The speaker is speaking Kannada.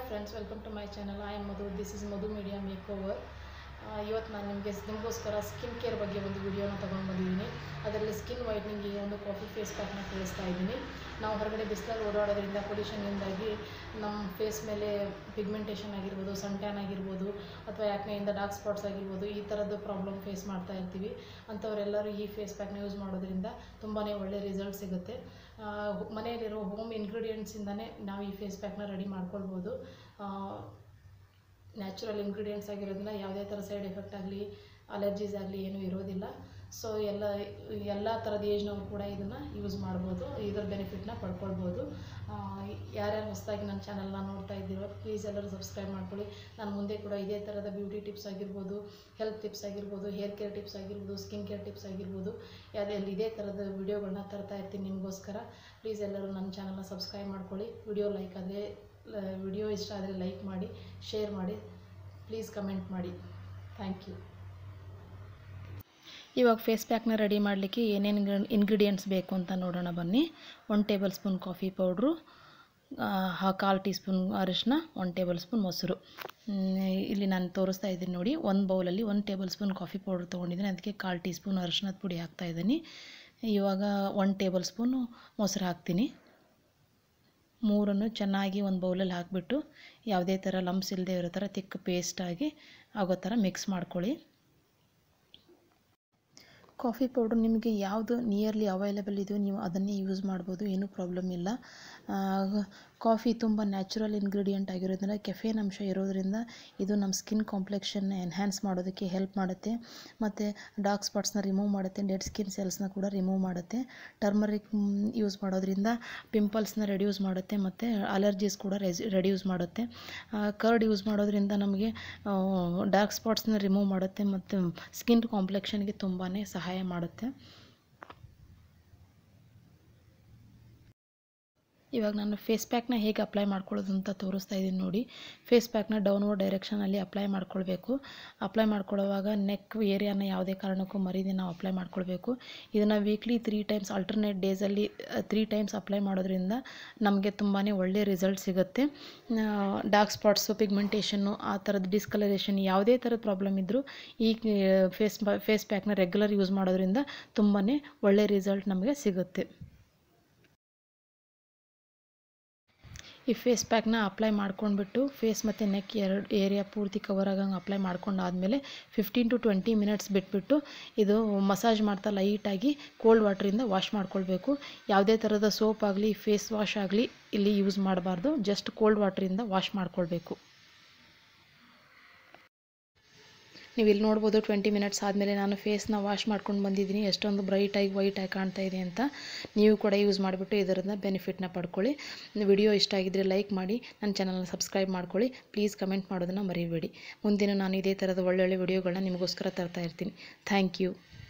friends welcome to my channel I am Madhu this is Madhu media makeover ಇವತ್ತು ನಾನು ನಿಮಗೆ ನಿಮಗೋಸ್ಕರ ಸ್ಕಿನ್ ಕೇರ್ ಬಗ್ಗೆ ಒಂದು ವಿಡಿಯೋನ ತೊಗೊಂಡು ಬಂದಿದ್ದೀನಿ ಅದರಲ್ಲಿ ಸ್ಕಿನ್ ವೈಟ್ನಿಂಗಿಗೆ ಒಂದು ಕಾಫಿ ಫೇಸ್ ಪ್ಯಾಕ್ನ ತಿಳಿಸ್ತಾ ಇದ್ದೀನಿ ನಾವು ಹೊರಗಡೆ ಬಿಸಿಲಲ್ಲಿ ಓಡಾಡೋದ್ರಿಂದ ಪೊಲ್ಯೂಷನ್ನಿಂದಾಗಿ ನಮ್ಮ ಫೇಸ್ ಮೇಲೆ ಪಿಗ್ಮೆಂಟೇಷನ್ ಆಗಿರ್ಬೋದು ಸನ್ ಟ್ಯಾನ್ ಆಗಿರ್ಬೋದು ಅಥವಾ ಯಾಕೆಯಿಂದ ಡಾರ್ಕ್ ಸ್ಪಾಟ್ಸ್ ಆಗಿರ್ಬೋದು ಈ ಥರದ್ದು ಪ್ರಾಬ್ಲಮ್ ಫೇಸ್ ಮಾಡ್ತಾ ಇರ್ತೀವಿ ಅಂಥವರೆಲ್ಲರೂ ಈ ಫೇಸ್ ಪ್ಯಾಕ್ನ ಯೂಸ್ ಮಾಡೋದ್ರಿಂದ ತುಂಬಾ ಒಳ್ಳೆ ರಿಸಲ್ಟ್ ಸಿಗುತ್ತೆ ಆ, ಮನೆಯಲ್ಲಿರೋ ಹೋಮ್ ಇಂಗ್ರೀಡಿಯೆಂಟ್ಸಿಂದನೇ ನಾವು ಈ ಫೇಸ್ ಪ್ಯಾಕ್ನ ರೆಡಿ ಮಾಡ್ಕೊಳ್ಬೋದು ನ್ಯಾಚುರಲ್ ಇಂಗ್ರೀಡಿಯೆಂಟ್ಸ್ ಆಗಿರೋದ್ರಿಂದ ಯಾವುದೇ ಥರ ಸೈಡ್ ಎಫೆಕ್ಟ್ ಆಗಲಿ ಅಲರ್ಜೀಸ್ ಆಗಲಿ ಏನೂ ಇರೋದಿಲ್ಲ ಸೊ ಎಲ್ಲ ಎಲ್ಲ ಥರದ ಏಜ್ನವರು ಕೂಡ ಇದನ್ನು ಯೂಸ್ ಮಾಡ್ಬೋದು ಇದರ ಬೆನಿಫಿಟ್ನ ಪಡ್ಕೊಳ್ಬೋದು ಆ, ಯಾರ್ಯಾರು ಹೊಸದಾಗಿ ನನ್ನ ಚಾನಲ್ನ ನೋಡ್ತಾ ಇದ್ದೀರೋ ಪ್ಲೀಸ್ ಎಲ್ಲರೂ ಸಬ್ಸ್ಕ್ರೈಬ್ ಮಾಡ್ಕೊಳ್ಳಿ ನಾನು ಮುಂದೆ ಕೂಡ ಇದೇ ಥರದ ಬ್ಯೂಟಿ ಟಿಪ್ಸ್ ಆಗಿರ್ಬೋದು ಹೆಲ್ತ್ ಟಿಪ್ಸ್ ಆಗಿರ್ಬೋದು ಹೇರ್ ಕೇರ್ ಟಿಪ್ಸ್ ಆಗಿರ್ಬೋದು ಸ್ಕಿನ್ ಕೇರ್ ಟಿಪ್ಸ್ ಆಗಿರ್ಬೋದು ಯಾವುದೆಲ್ಲ ಇದೇ ಥರದ ವಿಡಿಯೋಗಳನ್ನ ತರ್ತಾ ಇರ್ತೀನಿ ನಿಮಗೋಸ್ಕರ ಪ್ಲೀಸ್ ಎಲ್ಲರೂ ನನ್ನ ಚಾನಲ್ನ ಸಬ್ಸ್ಕ್ರೈಬ್ ಮಾಡ್ಕೊಳ್ಳಿ ವಿಡಿಯೋ ಲೈಕ್ ಆದರೆ ವಿಡಿಯೋ ಇಷ್ಟ ಆದರೆ ಲೈಕ್ ಮಾಡಿ ಶೇರ್ ಮಾಡಿ ಪ್ಲೀಸ್ ಕಮೆಂಟ್ ಮಾಡಿ ಥ್ಯಾಂಕ್ ಯು ಇವಾಗ ಫೇಸ್ ಪ್ಯಾಕ್ನ ರೆಡಿ ಮಾಡಲಿಕ್ಕೆ ಏನೇನು ಇಂಗ್ರೀಡಿಯೆಂಟ್ಸ್ ಬೇಕು ಅಂತ ನೋಡೋಣ ಬನ್ನಿ one tablespoon coffee powder ಕಾಲು ಟೀ ಸ್ಪೂನ್ ಅರಿಶಿನ ಒನ್ ಟೇಬಲ್ ಸ್ಪೂನ್ ಮೊಸರು ಮ್, ಇಲ್ಲಿ ನಾನು ತೋರಿಸ್ತಾ ಇದ್ದೀನಿ ನೋಡಿ ಒಂದು ಬೌಲಲ್ಲಿ ಒಂದು ಟೇಬಲ್ ಸ್ಪೂನ್ ಕಾಫಿ ಪೌಡ್ರ್ ತೊಗೊಂಡಿದ್ದೀನಿ ಅದಕ್ಕೆ ಕಾಲು ಟೀ ಸ್ಪೂನ್ ಅರಿಶಿನದ ಪುಡಿ ಹಾಕ್ತಾ ಇದ್ದೀನಿ ಇವಾಗ ಒನ್ ಟೇಬಲ್ ಸ್ಪೂನು ಮೊಸರು ಹಾಕ್ತೀನಿ ಮೂರನ್ನು ಚೆನ್ನಾಗಿ ಒಂದು ಬೌಲಲ್ಲಿ ಹಾಕಿಬಿಟ್ಟು ಯಾವುದೇ ಥರ ಲಂಪ್ಸ್ ಇಲ್ಲದೆ ಇರೋ ಥರ ತಿಕ್ಕ ಪೇಸ್ಟಾಗಿ ಆಗೋ ಥರ ಮಿಕ್ಸ್ ಮಾಡ್ಕೊಳ್ಳಿ ಕಾಫಿ ಪೌಡ್ರ್ ನಿಮಗೆ ಯಾವುದು ನಿಯರ್ಲಿ ಅವೈಲೇಬಲ್ ಇದೆಯೋ ನೀವು ಅದನ್ನೇ ಯೂಸ್ ಮಾಡ್ಬೋದು ಏನೂ ಪ್ರಾಬ್ಲಮ್ ಇಲ್ಲ ಆ, ಕಾಫಿ ತುಂಬ ನ್ಯಾಚುರಲ್ ಇಂಗ್ರೀಡಿಯೆಂಟ್ ಆಗಿರೋದ್ರಿಂದ ಕೆಫೇನ್ ಅಂಶ ಇರೋದ್ರಿಂದ ಇದು ನಮ್ಮ ಸ್ಕಿನ್ ಕಾಂಪ್ಲೆಕ್ಷನ್ನ ಎನ್ಹ್ಯಾನ್ಸ್ ಮಾಡೋದಕ್ಕೆ ಹೆಲ್ಪ್ ಮಾಡುತ್ತೆ ಮತ್ತು ಡಾರ್ಕ್ ಸ್ಪಾಟ್ಸ್ನ ರಿಮೂವ್ ಮಾಡುತ್ತೆ ಡೆಡ್ ಸ್ಕಿನ್ ಸೆಲ್ಸ್ನ ಕೂಡ ರಿಮೂವ್ ಮಾಡುತ್ತೆ ಟರ್ಮರಿಕ್ ಯೂಸ್ ಮಾಡೋದ್ರಿಂದ ಪಿಂಪಲ್ಸ್ನ ರೆಡ್ಯೂಸ್ ಮಾಡುತ್ತೆ ಮತ್ತು ಅಲರ್ಜೀಸ್ ಕೂಡ ರೆಸ್ ರೆಡ್ಯೂಸ್ ಮಾಡುತ್ತೆ ಕರ್ಡ್ ಯೂಸ್ ಮಾಡೋದ್ರಿಂದ ನಮಗೆ ಡಾರ್ಕ್ ಸ್ಪಾಟ್ಸ್ನ ರಿಮೂವ್ ಮಾಡುತ್ತೆ ಮತ್ತು ಸ್ಕಿನ್ ಕಾಂಪ್ಲೆಕ್ಷನ್ಗೆ ತುಂಬಾ ಸಹಾಯ ಮಾಡುತ್ತೆ ಇವಾಗ ನಾನು ಫೇಸ್ ಪ್ಯಾಕ್ನ ಹೇಗೆ ಅಪ್ಲೈ ಮಾಡ್ಕೊಳ್ಳೋದು ಅಂತ ತೋರಿಸ್ತಾ ಇದ್ದೀನಿ ನೋಡಿ ಫೇಸ್ ಪ್ಯಾಕ್ನ ಡೌನ್ವರ್ಡ್ ಡೈರೆಕ್ಷನಲ್ಲಿ ಅಪ್ಲೈ ಮಾಡ್ಕೊಳ್ಬೇಕು ಅಪ್ಲೈ ಮಾಡ್ಕೊಳ್ಳೋವಾಗ ನೆಕ್ ಏರಿಯಾನ ಯಾವುದೇ ಕಾರಣಕ್ಕೂ ಮರೀದೆ ನಾವು ಅಪ್ಲೈ ಮಾಡ್ಕೊಳ್ಬೇಕು ಇದನ್ನು ವೀಕ್ಲಿ ತ್ರೀ ಟೈಮ್ಸ್ ಆಲ್ಟರ್ನೇಟ್ ಡೇಸಲ್ಲಿ ತ್ರೀ ಟೈಮ್ಸ್ ಅಪ್ಲೈ ಮಾಡೋದ್ರಿಂದ ನಮಗೆ ತುಂಬಾ ಒಳ್ಳೆ ರಿಸಲ್ಟ್ ಸಿಗುತ್ತೆ ಡಾರ್ಕ್ ಸ್ಪಾಟ್ಸು ಪಿಗ್ಮೆಂಟೇಷನ್ನು ಆ ಥರದ ಡಿಸ್ಕಲರೇಷನ್ ಯಾವುದೇ ಥರದ ಪ್ರಾಬ್ಲಮ್ ಇದ್ದರೂ ಈ ಫೇಸ್ ಫೇಸ್ ಪ್ಯಾಕ್ನ ರೆಗ್ಯುಲರ್ ಯೂಸ್ ಮಾಡೋದ್ರಿಂದ ತುಂಬಾ ಒಳ್ಳೆ ರಿಸಲ್ಟ್ ನಮಗೆ ಸಿಗುತ್ತೆ ಈ ಫೇಸ್ ಪ್ಯಾಕ್ನ ಅಪ್ಲೈ ಮಾಡ್ಕೊಂಡ್ಬಿಟ್ಟು ಫೇಸ್ ಮತ್ತು ನೆಕ್ ಎರಡು ಏರಿಯಾ ಪೂರ್ತಿ ಕವರ್ ಆಗಂಗೆ ಅಪ್ಲೈ ಮಾಡ್ಕೊಂಡಾದಮೇಲೆ ಫಿಫ್ಟೀನ್ ಟು ಟ್ವೆಂಟಿ ಮಿನಿಟ್ಸ್ ಬಿಟ್ಬಿಟ್ಟು ಇದು ಮಸಾಜ್ ಮಾಡ್ತಾ ಲೈಟಾಗಿ ಕೋಲ್ಡ್ ವಾಟ್ರಿಂದ ವಾಶ್ ಮಾಡ್ಕೊಳ್ಬೇಕು ಯಾವುದೇ ಥರದ ಸೋಪ್ ಆಗಲಿ ಫೇಸ್ ವಾಶ್ ಆಗಲಿ ಇಲ್ಲಿ ಯೂಸ್ ಮಾಡಬಾರ್ದು ಜಸ್ಟ್ ಕೋಲ್ಡ್ ವಾಟ್ರಿಂದ ವಾಶ್ ಮಾಡ್ಕೊಳ್ಬೇಕು ನೀವು ಇಲ್ಲಿ ನೋಡ್ಬೋದು ಟ್ವೆಂಟಿ ಮಿನಿಟ್ಸ್ ಆದಮೇಲೆ ನಾನು ಫೇಸ್ನ ವಾಶ್ ಮಾಡ್ಕೊಂಡು ಬಂದಿದ್ದೀನಿ ಎಷ್ಟೊಂದು ಬ್ರೈಟಾಗಿ ವೈಟಾಗಿ ಕಾಣ್ತಾ ಇದೆ ಅಂತ ನೀವು ಕೂಡ ಯೂಸ್ ಮಾಡಿಬಿಟ್ಟು ಇದರಿಂದ ಬೆನಿಫಿಟ್ನ ಪಡ್ಕೊಳ್ಳಿ ವಿಡಿಯೋ ಇಷ್ಟ ಆಗಿದ್ದರೆ ಲೈಕ್ ಮಾಡಿ ನನ್ನ ಚಾನಲ್ನ ಸಬ್ಸ್ಕ್ರೈಬ್ ಮಾಡ್ಕೊಳ್ಳಿ ಪ್ಲೀಸ್ ಕಮೆಂಟ್ ಮಾಡೋದನ್ನು ಮರಿಬೇಡಿ ಮುಂದಿನ ನಾನು ಇದೇ ಥರದ ಒಳ್ಳೊಳ್ಳೆ ವಿಡಿಯೋಗಳನ್ನ ನಿಮಗೋಸ್ಕರ ತರ್ತಾ ಇರ್ತೀನಿ ಥ್ಯಾಂಕ್ ಯು